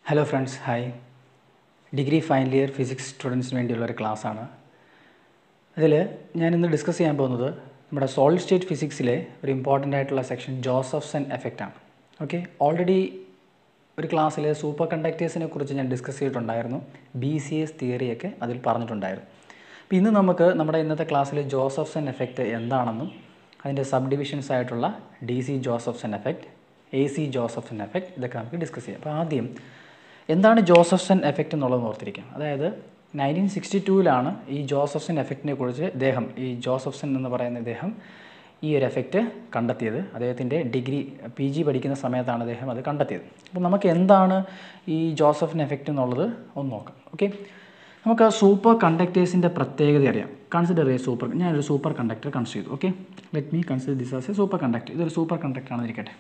hello friends hi degree final year physics സ്റ്റുഡൻസിന് വേണ്ടിയുള്ള ഒരു ക്ലാസ്സാണ് അതിൽ ഞാൻ ഇന്ന് ഡിസ്കസ് ചെയ്യാൻ പോകുന്നത് നമ്മുടെ സോളിഡ് സ്റ്റേറ്റ് ഫിസിക്സിലെ ഒരു ഇമ്പോർട്ടൻ്റ് ആയിട്ടുള്ള സെക്ഷൻ ജോസഫ്സൺ എഫക്റ്റ് ആണ് ഓക്കെ ഓൾറെഡി ഒരു ക്ലാസ്സിൽ സൂപ്പർ കണ്ടക്ടേഴ്സിനെ കുറിച്ച് ഞാൻ ഡിസ്കസ് ചെയ്തിട്ടുണ്ടായിരുന്നു ബി സി എസ് തിയറിയൊക്കെ അതിൽ പറഞ്ഞിട്ടുണ്ടായിരുന്നു അപ്പോൾ ഇന്ന് നമുക്ക് നമ്മുടെ ഇന്നത്തെ ക്ലാസ്സിൽ ജോസഫ്സൺ എഫക്റ്റ് എന്താണെന്നും അതിൻ്റെ സബ് ഡിവിഷൻസ് ആയിട്ടുള്ള D C Josephson effect A C Josephson effect ഇതൊക്കെ നമുക്ക് ഡിസ്കസ് ചെയ്യാം അപ്പോൾ ആദ്യം എന്താണ് ജോസഫ്സൺ എഫക്റ്റ് എന്നുള്ളത് ഓർത്തിരിക്കാം അതായത് നയൻറ്റീൻ സിക്സ്റ്റി ടൂവിലാണ് ഈ ജോസഫ്സൺ എഫക്റ്റിനെ കുറിച്ച് ഇദ്ദേഹം ഈ ജോസഫ്സൺ എന്ന് പറയുന്ന ഇദ്ദേഹം ഈ ഒരു എഫക്റ്റ് കണ്ടെത്തിയത് അദ്ദേഹത്തിൻ്റെ ഡിഗ്രി പി ജി പഠിക്കുന്ന സമയത്താണ് അദ്ദേഹം അത് കണ്ടെത്തിയത് അപ്പോൾ നമുക്ക് എന്താണ് ഈ ജോസഫിൻ എഫക്റ്റ് എന്നുള്ളത് ഒന്ന് നോക്കാം ഓക്കെ നമുക്ക് സൂപ്പർ കണ്ടക്ടേഴ്സിൻ്റെ പ്രത്യേകത അറിയാം കൺസിഡർ എ സൂപ്പർ ഞാനൊരു സൂപ്പർ കണ്ടക്ടർ കൺസിഡർ ചെയ്തു okay let me consider this as a superconductor ഇതൊരു സൂപ്പർ കണ്ടക്ടർ ആണെന്നിരിക്കട്ടെ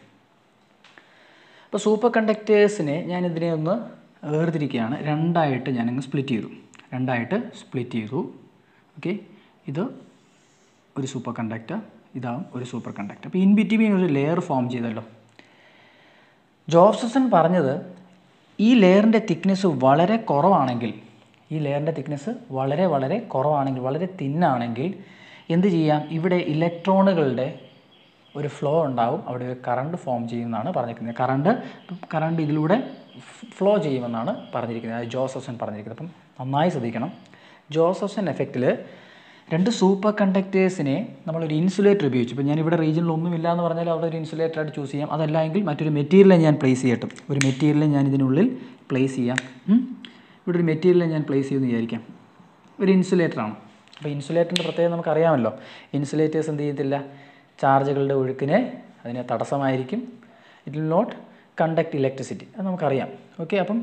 അപ്പോൾ സൂപ്പർ കണ്ടക്ടേഴ്സിനെ ഞാൻ ഇതിനെ ഒന്ന് വേർതിരിക്കുകയാണ് രണ്ടായിട്ട് ഞാനങ്ങ് സ്പ്ലിറ്റ് ചെയ്തു രണ്ടായിട്ട് സ്പ്ലിറ്റ് ചെയ്തു ഓക്കെ ഇത് ഒരു സൂപ്പർ കണ്ടക്ടർ ഇതാവും ഒരു സൂപ്പർ കണ്ടക്ടർ അപ്പോൾ ഇൻ ബിറ്റ്വീൻ ഒരു ലെയർ ഫോം ചെയ്തല്ലോ ജോബ്സൺ പറഞ്ഞത് ഈ ലെയറിൻ്റെ തിക്നെസ് വളരെ കുറവാണെങ്കിൽ ഈ ലെയറിൻ്റെ തിക്നെസ് വളരെ വളരെ കുറവാണെങ്കിൽ വളരെ തിന്നാണെങ്കിൽ എന്ത് ചെയ്യാം ഇവിടെ ഇലക്ട്രോണുകളുടെ ഒരു ഫ്ലോ ഉണ്ടാവും അവിടെ ഒരു കറണ്ട് ഫോം ചെയ്യുമെന്നാണ് പറഞ്ഞിരിക്കുന്നത് കറണ്ട് കറണ്ട് ഇതിലൂടെ ഫ്ലോ ചെയ്യുമെന്നാണ് പറഞ്ഞിരിക്കുന്നത് അത് ജോസഫ്സൺ പറഞ്ഞിരിക്കുന്നത് അപ്പം നന്നായി ശ്രദ്ധിക്കണം ജോസഫ്സൺ എഫക്റ്റിൽ രണ്ട് സൂപ്പർ കണ്ടക്ടേഴ്സിനെ നമ്മളൊരു ഇൻസുലേറ്റർ ഉപയോഗിച്ചു ഇപ്പോൾ ഞാൻ ഇവിടെ റീജിയനിൽ ഒന്നുമില്ല എന്ന് പറഞ്ഞാൽ അവിടെ ഒരു ഇൻസുലേറ്റർ ആയിട്ട് ചൂസ് ചെയ്യാം അതല്ല എങ്കിൽ മറ്റൊരു മെറ്റീരിയൽ ഞാൻ പ്ലേസ് ചെയ്യട്ടും ഒരു മെറ്റീരിയൽ ഞാൻ ഇതിനുള്ളിൽ പ്ലേസ് ചെയ്യാം ഇവിടെ ഒരു മെറ്റീരിയൽ ഞാൻ പ്ലേസ് ചെയ്യുമെന്ന് വിചാരിക്കാം ഒരു ഇൻസുലേറ്ററാണ് അപ്പോൾ ഇൻസുലേറ്ററിൻ്റെ പ്രത്യേകത നമുക്കറിയാമല്ലോ ഇൻസുലേറ്റേഴ്സ് എന്ത് ചെയ്യത്തില്ല ചാർജുകളുടെ ഒഴുക്കിനെ അതിന് തടസ്സമായിരിക്കും it will not conduct electricity അത് നമുക്കറിയാം ഓക്കെ അപ്പം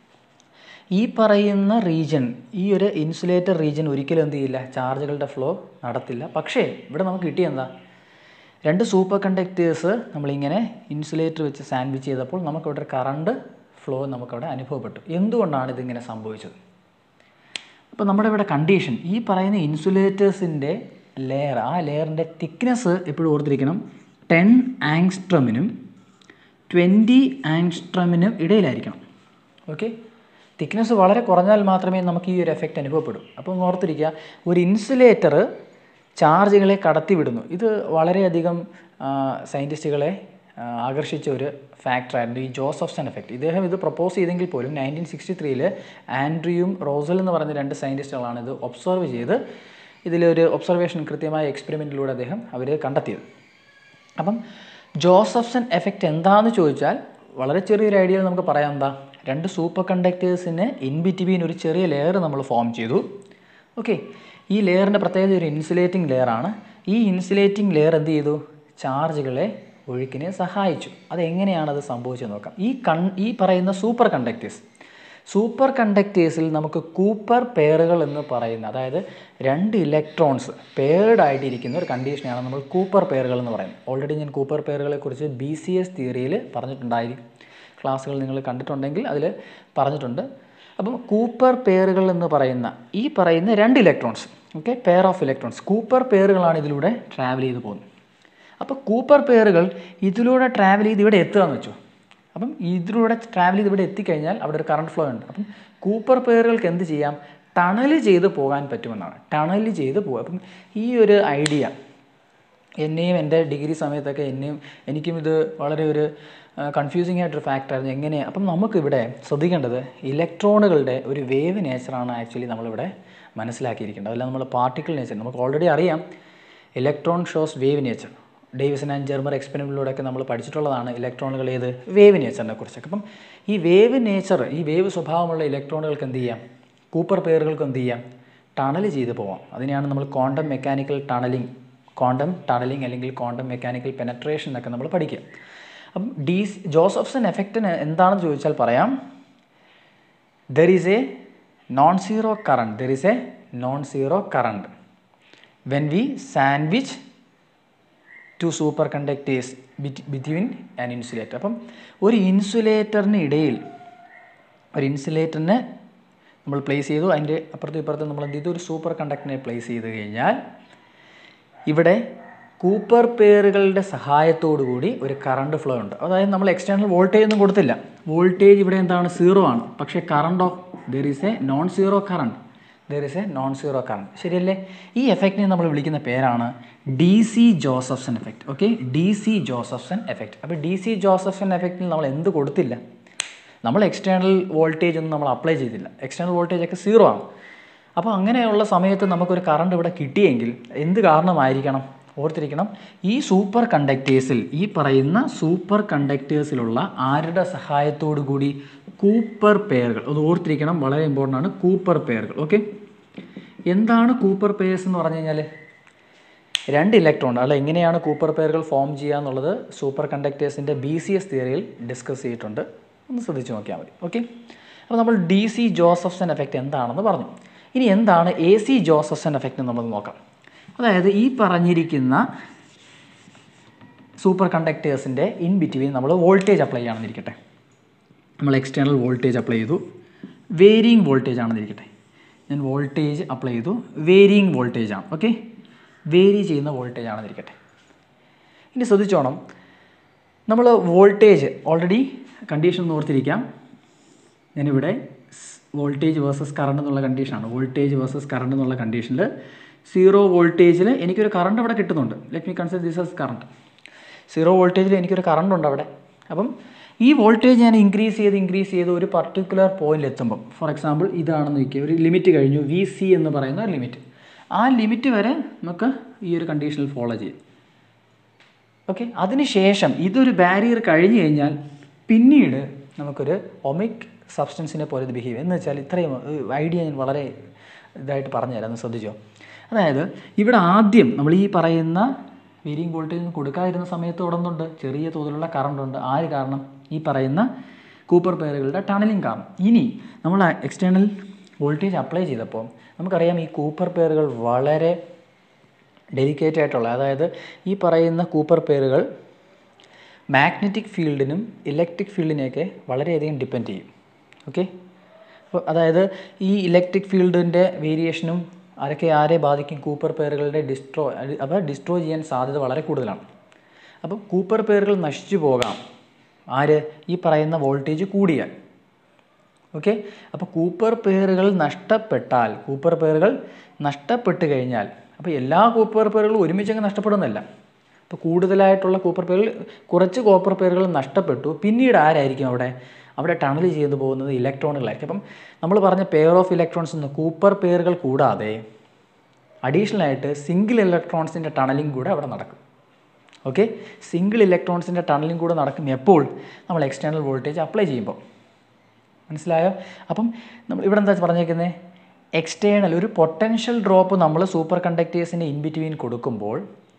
ഈ പറയുന്ന റീജൻ ഈ ഒരു ഇൻസുലേറ്റർ റീജൻ ഒരിക്കലും എന്ത് ചെയ്യില്ല ചാർജുകളുടെ ഫ്ലോ നടത്തില്ല പക്ഷേ ഇവിടെ നമുക്ക് കിട്ടിയ എന്താ രണ്ട് സൂപ്പർ കണ്ടക്ടേഴ്സ് നമ്മളിങ്ങനെ ഇൻസുലേറ്റർ വെച്ച് സാൻഡ്വിച്ച് ചെയ്തപ്പോൾ നമുക്കിവിടെ കറണ്ട് ഫ്ലോ നമുക്കവിടെ അനുഭവപ്പെട്ടു എന്തുകൊണ്ടാണ് ഇതിങ്ങനെ സംഭവിച്ചത് അപ്പോൾ നമ്മുടെ ഇവിടെ കണ്ടീഷൻ ഈ പറയുന്ന ഇൻസുലേറ്റേഴ്സിൻ്റെ ലെയർ ആ ലെയറിൻ്റെ തിക്നെസ് എപ്പോഴും ഓർത്തിരിക്കണം ടെൻ ആങ്സ്ട്രമിനും ട്വൻറ്റി ആങ്സ്ട്രമിനും ഇടയിലായിരിക്കണം ഓക്കെ തിക്നെസ് വളരെ കുറഞ്ഞാൽ മാത്രമേ നമുക്ക് ഈ ഒരു എഫക്റ്റ് അനുഭവപ്പെടൂ അപ്പോൾ ഓർത്തിരിക്കുക ഒരു ഇൻസുലേറ്റർ ചാർജുകളെ കടത്തിവിടുന്നു ഇത് വളരെയധികം സയൻറ്റിസ്റ്റുകളെ ആകർഷിച്ച ഒരു ഫാക്ടറായിരുന്നു ഈ ജോസഫ്സൺ എഫക്റ്റ് ഇദ്ദേഹം ഇത് പ്രപ്പോസ് ചെയ്തെങ്കിൽ പോലും നയൻറ്റീൻ സിക്സ്റ്റി ത്രീയിൽ ആൻഡ്രിയും റോസൽ എന്ന് പറയുന്ന രണ്ട് സയൻറ്റിസ്റ്റുകളാണ് ഇത് ഒബ്സർവ് ചെയ്ത് ഇതിലൊരു ഒബ്സർവേഷൻ കൃത്യമായ എക്സ്പെരിമെൻറ്റിലൂടെ അദ്ദേഹം അവർ കണ്ടെത്തിയത് അപ്പം ജോസഫ്സൺ എഫക്റ്റ് എന്താണെന്ന് ചോദിച്ചാൽ വളരെ ചെറിയൊരു ഐഡിയയിൽ നമുക്ക് പറയാം എന്താ രണ്ട് സൂപ്പർ കണ്ടക്ടേഴ്സിന് ഇൻ ബിറ്റ്വീൻ ഒരു ചെറിയ ലെയർ നമ്മൾ ഫോം ചെയ്തു ഓക്കെ ഈ ലെയറിൻ്റെ പ്രത്യേകത ഒരു ഇൻസുലേറ്റിംഗ് ലെയറാണ് ഈ ഇൻസുലേറ്റിംഗ് ലെയർ എന്ത് ചെയ്തു ചാർജുകളെ ഒഴുക്കിനെ സഹായിച്ചു അതെങ്ങനെയാണ് അത് സംഭവിച്ചത് നോക്കാം ഈ കൺ ഈ പറയുന്ന സൂപ്പർ കണ്ടക്ടേഴ്സ് സൂപ്പർ കണ്ടക്ടേഴ്സിൽ നമുക്ക് കൂപ്പർ പെയറുകൾ എന്ന് പറയുന്ന അതായത് രണ്ട് ഇലക്ട്രോൺസ് പെയർഡ് ആയിട്ടിരിക്കുന്ന ഒരു കണ്ടീഷനാണ് നമ്മൾ കൂപ്പർ പെയറുകൾ എന്ന് പറയുന്നത് ഓൾറെഡി ഞാൻ കൂപ്പർ പെയറുകളെ കുറിച്ച് ബി സി എസ് തിയറിയിൽ പറഞ്ഞിട്ടുണ്ടായിരിക്കും ക്ലാസ്സുകൾ നിങ്ങൾ കണ്ടിട്ടുണ്ടെങ്കിൽ അതിൽ പറഞ്ഞിട്ടുണ്ട് അപ്പം കൂപ്പർ പെയറുകൾ എന്ന് പറയുന്ന ഈ പറയുന്ന രണ്ട് electrons okay pair of electrons Cooper പെയറുകളാണ് ഇതിലൂടെ ട്രാവൽ ചെയ്ത് പോകുന്നത് അപ്പോൾ കൂപ്പർ പെയറുകൾ ഇതിലൂടെ ട്രാവൽ ചെയ്ത് ഇവിടെ എത്തുക എന്ന് വെച്ചു അപ്പം ഇതിലൂടെ ട്രാവൽ ചെയ്ത് ഇവിടെ എത്തിക്കഴിഞ്ഞാൽ അവിടെ ഒരു കറണ്ട് ഫ്ലോ ഉണ്ട് അപ്പം കൂപ്പർ പെയറുകൾക്ക് എന്ത് ചെയ്യാം ടണൽ ചെയ്ത് പോകാൻ പറ്റുമെന്നാണ് ടണൽ ചെയ്ത് പോകുക അപ്പം ഈ ഒരു ഐഡിയ എന്നെയും എൻ്റെ ഡിഗ്രി സമയത്തൊക്കെ എന്നെയും എനിക്കും ഇത് വളരെ ഒരു കൺഫ്യൂസിങ് ആയിട്ടൊരു ഫാക്ടറായിരുന്നു എങ്ങനെയാണ് അപ്പം നമുക്കിവിടെ ശ്രദ്ധിക്കേണ്ടത് ഇലക്ട്രോണുകളുടെ ഒരു വേവ് നേച്ചറാണ് ആക്ച്വലി നമ്മളിവിടെ മനസ്സിലാക്കിയിരിക്കേണ്ടത് അല്ല നമ്മൾ പാർട്ടിക്കിൾ നേച്ചർ നമുക്ക് ഓൾറെഡി അറിയാം electron shows wave nature Davisson and Germer എക്സ്പെരിമെൻറ്റിലൂടെയൊക്കെ നമ്മൾ പഠിച്ചിട്ടുള്ളതാണ് ഇലക്ട്രോണുകൾ ഏത് വേവ് നേച്ചറിനെ കുറിച്ചൊക്കെ അപ്പം ഈ വേവ് നേച്ചർ ഈ വേവ് സ്വഭാവമുള്ള ഇലക്ട്രോണുകൾക്ക് എന്ത് ചെയ്യാം കൂപ്പർ പെയറുകൾക്ക് എന്ത് ചെയ്യാം ടണൽ ചെയ്ത് പോവാം അതിനെയാണ് നമ്മൾ quantum mechanical tunneling quantum tunneling അല്ലെങ്കിൽ ക്വാണ്ടം മെക്കാനിക്കൽ പെനട്രേഷൻ എന്നൊക്കെ നമ്മൾ പഠിക്കുക അപ്പം ഡി ജോസഫ്സൺ എഫക്റ്റിന് എന്താണെന്ന് ചോദിച്ചാൽ പറയാം there is a non zero current there is a non zero current when we sandwich two superconductors between an insulator അപ്പം ഒരു ഇൻസുലേറ്ററിന് ഇടയിൽ ഒരു ഇൻസുലേറ്ററിനെ നമ്മൾ പ്ലേസ് ചെയ്തു അതിൻ്റെ അപ്പുറത്തും ഇപ്പുറത്തും നമ്മൾ എന്ത് ചെയ്തു ഒരു സൂപ്പർ കണ്ടക്ടറിനെ പ്ലേസ് ചെയ്ത് കഴിഞ്ഞാൽ ഇവിടെ കൂപ്പർ പേറുകളുടെ സഹായത്തോടു കൂടി ഒരു കറണ്ട് ഫ്ലോ ഉണ്ട് അതായത് നമ്മൾ എക്സ്റ്റേണൽ വോൾട്ടേജ് ഒന്നും കൊടുത്തില്ല വോൾട്ടേജ് ഇവിടെ എന്താണ് സീറോ ആണ് പക്ഷേ കറണ്ടോ there is a non zero current there is a non zero current ശരിയല്ലേ ഈ എഫക്റ്റിനെ നമ്മൾ വിളിക്കുന്ന പേരാണ് D C Josephson effect okay D C Josephson effect അപ്പോൾ ഡി സി ജോസഫ്സൺ എഫക്റ്റിൽ നമ്മൾ എന്ത് കൊടുത്തില്ല നമ്മൾ എക്സ്റ്റേണൽ വോൾട്ടേജ് ഒന്നും നമ്മൾ അപ്ലൈ ചെയ്തില്ല എക്സ്റ്റേണൽ വോൾട്ടേജ് ഒക്കെ സീറോ ആണ് അപ്പോൾ അങ്ങനെയുള്ള സമയത്ത് നമുക്കൊരു കറണ്ട് ഇവിടെ കിട്ടിയെങ്കിൽ എന്ത് കാരണമായിരിക്കണം ഓർത്തിരിക്കണം ഈ സൂപ്പർ കണ്ടക്ടേഴ്സിൽ ഈ പറയുന്ന സൂപ്പർ കണ്ടക്ടേഴ്സിലുള്ള ആരുടെ സഹായത്തോടു കൂടി കൂപ്പർ പെയറുകൾ അത് ഓർത്തിരിക്കണം വളരെ ഇമ്പോർട്ടൻ്റ് ആണ് കൂപ്പർ പെയറുകൾ ഓക്കെ എന്താണ് കൂപ്പർ പെയർസ് എന്ന് പറഞ്ഞു കഴിഞ്ഞാൽ രണ്ട് ഇലക്ട്രോൺ അല്ല എങ്ങനെയാണ് കൂപ്പർ പെയറുകൾ ഫോം ചെയ്യുക എന്നുള്ളത് സൂപ്പർ കണ്ടക്ടേഴ്സിൻ്റെ ബി സി എസ് തിയറിയിൽ ഡിസ്കസ് ചെയ്തിട്ടുണ്ട് ഒന്ന് ശ്രദ്ധിച്ച് നോക്കിയാൽ മതി ഓക്കെ അപ്പോൾ നമ്മൾ ഡി സി ജോസഫ്സൺ എഫക്റ്റ് എന്താണെന്ന് പറഞ്ഞു ഇനി എന്താണ് എ സി ജോസഫ്സൺ എഫക്റ്റ് നമ്മൾ നോക്കാം അതായത് ഈ പറഞ്ഞിരിക്കുന്ന സൂപ്പർ കണ്ടക്ടേഴ്സിൻ്റെ ഇൻ ബിറ്റ്വീൻ നമ്മൾ വോൾട്ടേജ് അപ്ലൈ ചെയ്യണമെന്നിരിക്കട്ടെ നമ്മൾ എക്സ്റ്റേണൽ വോൾട്ടേജ് അപ്ലൈ ചെയ്തു വേരിയിങ് വോൾട്ടേജ് ആണെന്നിരിക്കട്ടെ ഞാൻ വോൾട്ടേജ് അപ്ലൈ ചെയ്തു വേരിയിങ് വോൾട്ടേജ് ആണ് ഓക്കെ വേരി ചെയ്യുന്ന വോൾട്ടേജ് ആണെന്നിരിക്കട്ടെ ഇനി ശ്രദ്ധിച്ചോണം നമ്മൾ വോൾട്ടേജ് ഓൾറെഡി കണ്ടീഷൻ ഓർത്തിരിക്കാം ഞാനിവിടെ വോൾട്ടേജ് വേഴ്സസ് കറണ്ട് എന്നുള്ള കണ്ടീഷനാണ് വോൾട്ടേജ് വേഴ്സസ് കറണ്ട് എന്നുള്ള കണ്ടീഷനിൽ സീറോ വോൾട്ടേജിൽ എനിക്കൊരു കറണ്ട് അവിടെ കിട്ടുന്നുണ്ട് let me consider this as current zero വോൾട്ടേജിൽ എനിക്കൊരു കറണ്ട് ഉണ്ട് അവിടെ അപ്പം ഈ വോൾട്ടേജ് ഞാൻ ഇൻക്രീസ് ചെയ്ത് ഇൻക്രീസ് ചെയ്ത് ഒരു പർട്ടിക്കുലർ പോയിന്റിൽ എത്തുമ്പം ഫോർ എക്സാമ്പിൾ ഇതാണെന്ന് വയ്ക്കുക ഒരു ലിമിറ്റ് കഴിഞ്ഞു വി സി എന്ന് പറയുന്ന ഒരു ലിമിറ്റ് ആ ലിമിറ്റ് വരെ നമുക്ക് ഈ ഒരു കണ്ടീഷനിൽ ഫോളോ ചെയ്യും ഓക്കെ അതിനുശേഷം ഇതൊരു ബാരിയർ കഴിഞ്ഞു കഴിഞ്ഞാൽ പിന്നീട് നമുക്കൊരു ഒമിക് സബ്സ്റ്റൻസിനെ പോലെ ഇത് ബിഹേവ് എന്ന് വെച്ചാൽ ഇത്രയും ഐഡിയ ഞാൻ വളരെ ഇതായിട്ട് പറഞ്ഞുതരാം ഒന്ന് ശ്രദ്ധിച്ചോ അതായത് ഇവിടെ ആദ്യം നമ്മൾ ഈ പറയുന്ന വേരിയിങ് വോൾട്ടേജ് കൊടുക്കാതിരുന്ന സമയത്ത് ഉടന്നുണ്ട് ചെറിയ തോതിലുള്ള കറണ്ട് ഉണ്ട് ആര് കാരണം ഈ പറയുന്ന കൂപ്പർ പെയറുകളുടെ ടണലിങ് കാരണം ഇനി നമ്മൾ എക്സ്റ്റേണൽ വോൾട്ടേജ് അപ്ലൈ ചെയ്തപ്പോൾ നമുക്കറിയാം ഈ കൂപ്പർ പെയറുകൾ വളരെ ഡെലിക്കേറ്റ് ആയിട്ടുള്ള അതായത് ഈ പറയുന്ന കൂപ്പർ പെയറുകൾ മാഗ്നറ്റിക് ഫീൽഡിനും ഇലക്ട്രിക് ഫീൽഡിനെയൊക്കെ വളരെയധികം ഡിപ്പെൻഡ് ചെയ്യും ഓക്കെ അപ്പോൾ അതായത് ഈ ഇലക്ട്രിക് ഫീൽഡിൻ്റെ വേരിയേഷനും ആരൊക്കെ ആരെ ബാധിക്കും കൂപ്പർ പെയറുകളുടെ ഡിസ്ട്രോ അപ്പോൾ ഡിസ്ട്രോ ചെയ്യാൻ സാധ്യത വളരെ കൂടുതലാണ് അപ്പം കൂപ്പർ പെയറുകൾ നശിച്ചു പോകാം ആര് ഈ പറയുന്ന വോൾട്ടേജ് കൂടിയാൽ ഓക്കെ അപ്പോൾ കൂപ്പർ പെയറുകൾ നഷ്ടപ്പെട്ടാൽ കൂപ്പർ പെയറുകൾ നഷ്ടപ്പെട്ട് കഴിഞ്ഞാൽ അപ്പോൾ എല്ലാ കൂപ്പർ പെയറുകളും ഒരുമിച്ചങ്ങ് നഷ്ടപ്പെടുന്നല്ല അപ്പോൾ കൂടുതലായിട്ടുള്ള കൂപ്പർ പെയറുകൾ കുറച്ച് കോപ്പർ പെയറുകൾ നഷ്ടപ്പെട്ടു പിന്നീട് ആരായിരിക്കും അവിടെ അവിടെ ടണൽ ചെയ്തു പോകുന്നത് ഇലക്ട്രോണുകളായിരിക്കും അപ്പം നമ്മൾ പറഞ്ഞ പെയർ ഓഫ് ഇലക്ട്രോൺസ് എന്ന് കൂപ്പർ പെയറുകൾ കൂടാതെ അഡീഷണൽ ആയിട്ട് സിംഗിൾ ഇലക്ട്രോൺസിൻ്റെ ടണലിംഗ് കൂടെ അവിടെ നടക്കും ഓക്കെ സിംഗിൾ ഇലക്ട്രോൺസിൻ്റെ ടണലിംഗ് കൂടെ നടക്കും എപ്പോൾ നമ്മൾ എക്സ്റ്റേണൽ വോൾട്ടേജ് അപ്ലൈ ചെയ്യുമ്പോൾ മനസ്സിലായോ അപ്പം നമ്മൾ ഇവിടെ എന്താ പറഞ്ഞേക്കുന്നത് എക്സ്റ്റേണൽ ഒരു പൊട്ടൻഷ്യൽ ഡ്രോപ്പ് നമ്മൾ സൂപ്പർ കണ്ടക്ടേഴ്സിൻ്റെ ഇൻ ബിറ്റ്വീൻ കൊടുക്കുമ്പോൾ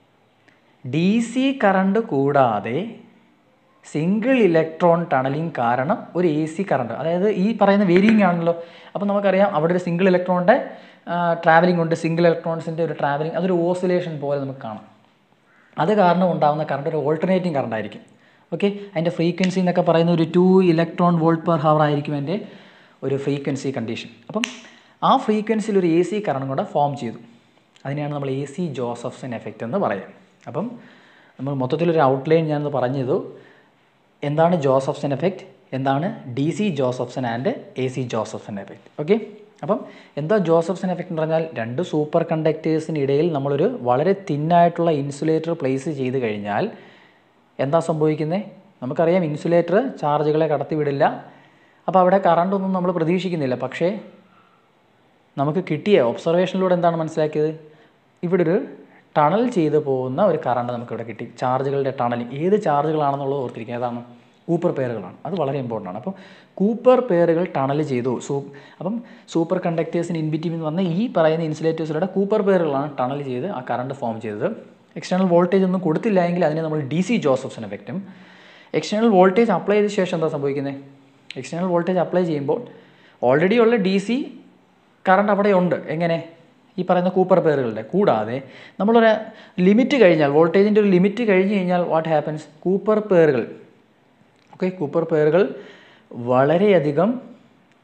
ഡി സി കറണ്ട് കൂടാതെ സിംഗിൾ ഇലക്ട്രോൺ ടണലിംഗ് കാരണം ഒരു എ സി കറണ്ട് അതായത് ഈ പറയുന്ന വേരിയിങ് ആണല്ലോ അപ്പോൾ നമുക്കറിയാം അവിടെ ഒരു സിംഗിൾ ഇലക്ട്രോണിൻ്റെ ട്രാവലിംഗ് ഉണ്ട് സിംഗിൾ ഇലക്ട്രോൺസിൻ്റെ ഒരു ട്രാവലിംഗ് അതൊരു ഓസിലേഷൻ പോലെ നമുക്ക് കാണാം അത് കാരണം ഉണ്ടാകുന്ന കറണ്ട് ഒരു ഓൾട്ടർനേറ്റിംഗ് കറണ്ട് ആയിരിക്കും ഓക്കെ അതിൻ്റെ ഫ്രീക്വൻസി എന്നൊക്കെ പറയുന്ന ഒരു two electron volt per hour ആയിരിക്കും എൻ്റെ ഒരു ഫ്രീക്വൻസി കണ്ടീഷൻ അപ്പം ആ ഫ്രീക്വൻസിയിൽ ഒരു എ സി കറണ്ട് കൂടെ ഫോം ചെയ്തു അതിനെയാണ് നമ്മൾ എ സി ജോസഫ്സൺ എഫക്റ്റ് എന്ന് പറയുക അപ്പം നമ്മൾ മൊത്തത്തിലൊരു ഔട്ട്ലൈൻ ഞാനത് പറഞ്ഞത് എന്താണ് ജോസഫ്സൺ എഫക്റ്റ് എന്താണ് D C Josephson and A C Josephson effect okay അപ്പം എന്താ ജോസഫ്സൺ എഫക്റ്റ് എന്ന് പറഞ്ഞാൽ രണ്ട് സൂപ്പർ കണ്ടക്ടേഴ്സിനിടയിൽ നമ്മളൊരു വളരെ തിന്നായിട്ടുള്ള ഇൻസുലേറ്റർ പ്ലേസ് ചെയ്ത് കഴിഞ്ഞാൽ എന്താ സംഭവിക്കുന്നത് നമുക്കറിയാം ഇൻസുലേറ്റർ ചാർജുകളെ കടത്തിവിടില്ല അപ്പോൾ അവിടെ കറണ്ടൊന്നും നമ്മൾ പ്രതീക്ഷിക്കുന്നില്ല പക്ഷേ നമുക്ക് കിട്ടിയ ഒബ്സർവേഷനിലൂടെ എന്താണ് മനസ്സിലാക്കിയത് ഇവിടെ ഒരു ടണൽ ചെയ്ത് പോകുന്ന ഒരു കറണ്ട് നമുക്കിവിടെ കിട്ടി ചാർജുകളുടെ ടണലിങ് ഏത് ചാർജുകളാണെന്നുള്ളത് ഓർത്തിരിക്കുക ഏതാണ് കൂപ്പർ പെയറുകളാണ് അത് വളരെ ഇമ്പോർട്ടൻ്റ് ആണ് അപ്പോൾ കൂപ്പർ പെയറുകൾ ടണൽ ചെയ്തു സൂ അപ്പം സൂപ്പർ കണ്ടക്ടേഴ്സിന് ഇൻബിറ്റ്വീൻ വന്ന ഈ പറയുന്ന ഇൻസുലേറ്റേഴ്സിലൂടെ കൂപ്പർ പെയറുകളാണ് ടണൽ ചെയ്ത് ആ കറണ്ട് ഫോം ചെയ്തത് എക്സ്റ്റേണൽ വോൾട്ടേജ് ഒന്നും കൊടുത്തില്ല എങ്കിൽ അതിനെ നമ്മൾ ഡി സി ജോസഫ്സൺ എഫക്റ്റും എക്സ്റ്റേണൽ വോൾട്ടേജ് അപ്ലൈ ചെയ്ത ശേഷം എന്താ സംഭവിക്കുന്നത് എക്സ്റ്റേണൽ വോൾട്ടേജ് അപ്ലൈ ചെയ്യുമ്പോൾ ഓൾറെഡി ഉള്ള ഡി സി കറണ്ട് അവിടെ ഉണ്ട് എങ്ങനെ ഈ പറയുന്ന കൂപ്പർ പെയറുകളുടെ കൂടാതെ നമ്മളൊരു ലിമിറ്റ് കഴിഞ്ഞാൽ വോൾട്ടേജിൻ്റെ ഒരു ലിമിറ്റ് കഴിഞ്ഞ് കഴിഞ്ഞാൽ വാട്ട് ഹാപ്പൻസ് കൂപ്പർ പെയറുകൾ ഓക്കെ കൂപ്പർ പെയറുകൾ വളരെയധികം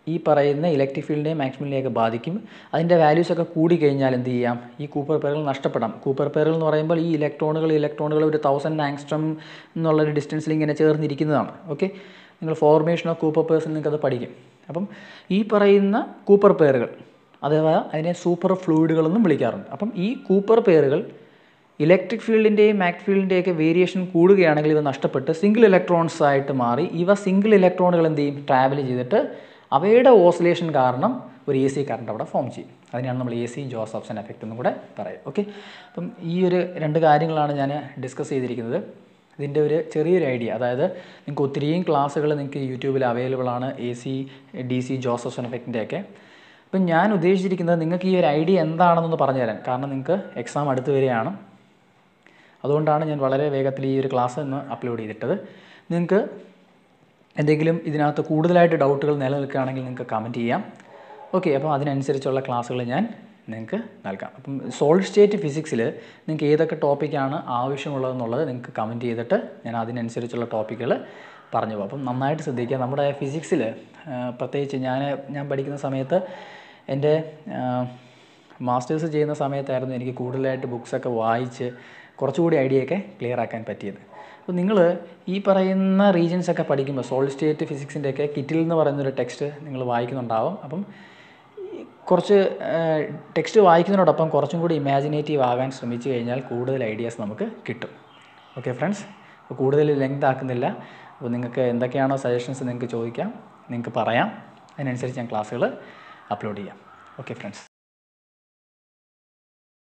ഈ പറയുന്ന ഇലക്ട്രിക് ഫീൽഡിനെയും മാക്സിമലിനെയൊക്കെ ബാധിക്കും അതിൻ്റെ വാല്യൂസ് ഒക്കെ കൂടി കഴിഞ്ഞാൽ എന്ത് ചെയ്യാം ഈ കൂപ്പർ പെയറുകൾ നഷ്ടപ്പെടാം കൂപ്പർ പെയറുകൾ എന്ന് പറയുമ്പോൾ ഈ ഇലക്ട്രോണുകൾ ഇലക്ട്രോണുകൾ ഒരു തൗസൻഡ് ആങ്സ്ട്രം എന്നുള്ളൊരു ഡിസ്റ്റൻസിൽ ഇങ്ങനെ ചേർന്നിരിക്കുന്നതാണ് ഓക്കെ നിങ്ങൾ ഫോർമേഷൻ ഓഫ് കൂപ്പർ പെയർസിൽ നിങ്ങൾക്ക് അത് പഠിക്കും അപ്പം ഈ പറയുന്ന കൂപ്പർ പെയറുകൾ അഥവാ അതിനെ സൂപ്പർ ഫ്ലൂയിഡുകളെന്നും വിളിക്കാറുണ്ട് അപ്പം ഈ കൂപ്പർ പെയറുകൾ ഇലക്ട്രിക് ഫീൽഡിൻ്റെയും മാക് ഫീൽഡിൻ്റെയൊക്കെ വേരിയേഷൻ കൂടുകയാണെങ്കിൽ ഇവ നഷ്ടപ്പെട്ട് സിംഗിൾ ഇലക്ട്രോൺസ് ആയിട്ട് മാറി ഇവ സിംഗിൾ ഇലക്ട്രോണുകൾ എന്ത് ചെയ്യും ട്രാവൽ ചെയ്തിട്ട് അവയുടെ ഓസിലേഷൻ കാരണം ഒരു എ സി കറണ്ട് അവിടെ ഫോം ചെയ്യും അതിനെയാണ് നമ്മൾ എ സി ജോസഫ്സൺ എഫക്റ്റ് എന്നും കൂടെ പറയുക ഓക്കെ അപ്പം ഈ ഒരു രണ്ട് കാര്യങ്ങളാണ് ഞാൻ ഡിസ്കസ് ചെയ്തിരിക്കുന്നത് ഇതിൻ്റെ ഒരു ചെറിയൊരു ഐഡിയ അതായത് നിങ്ങൾക്ക് ഒത്തിരിയും ക്ലാസ്സുകൾ നിങ്ങൾക്ക് യൂട്യൂബിൽ അവൈലബിൾ ആണ് A C D C Josephson എഫക്റ്റിൻ്റെയൊക്കെ അപ്പം ഞാൻ ഉദ്ദേശിച്ചിരിക്കുന്നത് നിങ്ങൾക്ക് ഈ ഒരു ഐഡിയ എന്താണെന്നൊന്ന് പറഞ്ഞു തരാൻ കാരണം നിങ്ങൾക്ക് എക്സാം അടുത്ത് വരികയാണ് അതുകൊണ്ടാണ് ഞാൻ വളരെ വേഗത്തിൽ ഈ ഒരു ക്ലാസ് ഒന്ന് അപ്ലോഡ് ചെയ്തിട്ടത് നിങ്ങൾക്ക് എന്തെങ്കിലും ഇതിനകത്ത് കൂടുതലായിട്ട് ഡൗട്ടുകൾ നിലനിൽക്കുകയാണെങ്കിൽ നിങ്ങൾക്ക് കമൻറ്റ് ചെയ്യാം ഓക്കെ അപ്പോൾ അതിനനുസരിച്ചുള്ള ക്ലാസ്സുകൾ ഞാൻ നിങ്ങൾക്ക് നൽകാം അപ്പം സോളിഡ് സ്റ്റേറ്റ് ഫിസിക്സിൽ നിങ്ങൾക്ക് ഏതൊക്കെ ടോപ്പിക്കാണ് ആവശ്യമുള്ളതെന്നുള്ളത് നിങ്ങൾക്ക് കമൻറ്റ് ചെയ്തിട്ട് ഞാൻ അതിനനുസരിച്ചുള്ള ടോപ്പിക്കുകൾ പറഞ്ഞു പോകും അപ്പം നന്നായിട്ട് ശ്രദ്ധിക്കുക നമ്മുടെ ഫിസിക്സിൽ പ്രത്യേകിച്ച് ഞാൻ ഞാൻ പഠിക്കുന്ന സമയത്ത് എൻ്റെ മാസ്റ്റേഴ്സ് ചെയ്യുന്ന സമയത്തായിരുന്നു എനിക്ക് കൂടുതലായിട്ട് ബുക്സൊക്കെ വായിച്ച് കുറച്ചുകൂടി ഐഡിയ ഒക്കെ ക്ലിയർ ആക്കാൻ പറ്റിയത് അപ്പോൾ നിങ്ങൾ ഈ പറയുന്ന റീജൻസ് ഒക്കെ പഠിക്കുമ്പോൾ സോളിഡ് സ്റ്റേറ്റ് ഫിസിക്സിൻ്റെയൊക്കെ കിറ്റിൽ എന്ന് പറയുന്നൊരു ടെക്സ്റ്റ് നിങ്ങൾ വായിക്കുന്നുണ്ടാവും അപ്പം ഈ കുറച്ച് ടെക്സ്റ്റ് വായിക്കുന്നതിനോടൊപ്പം കുറച്ചും കൂടി ഇമാജിനേറ്റീവ് ആകാൻ ശ്രമിച്ചു കഴിഞ്ഞാൽ കൂടുതൽ ഐഡിയാസ് നമുക്ക് കിട്ടും ഓക്കെ ഫ്രണ്ട്സ് അപ്പോൾ കൂടുതൽ ലെങ്ത് ആക്കുന്നില്ല അപ്പോൾ നിങ്ങൾക്ക് എന്തൊക്കെയാണോ സജഷൻസ് നിങ്ങൾക്ക് ചോദിക്കാം നിങ്ങൾക്ക് പറയാം അതിനനുസരിച്ച് ഞാൻ ക്ലാസ്സുകൾ അപ്ലോഡ് ചെയ്യാം ഓക്കെ ഫ്രണ്ട്സ്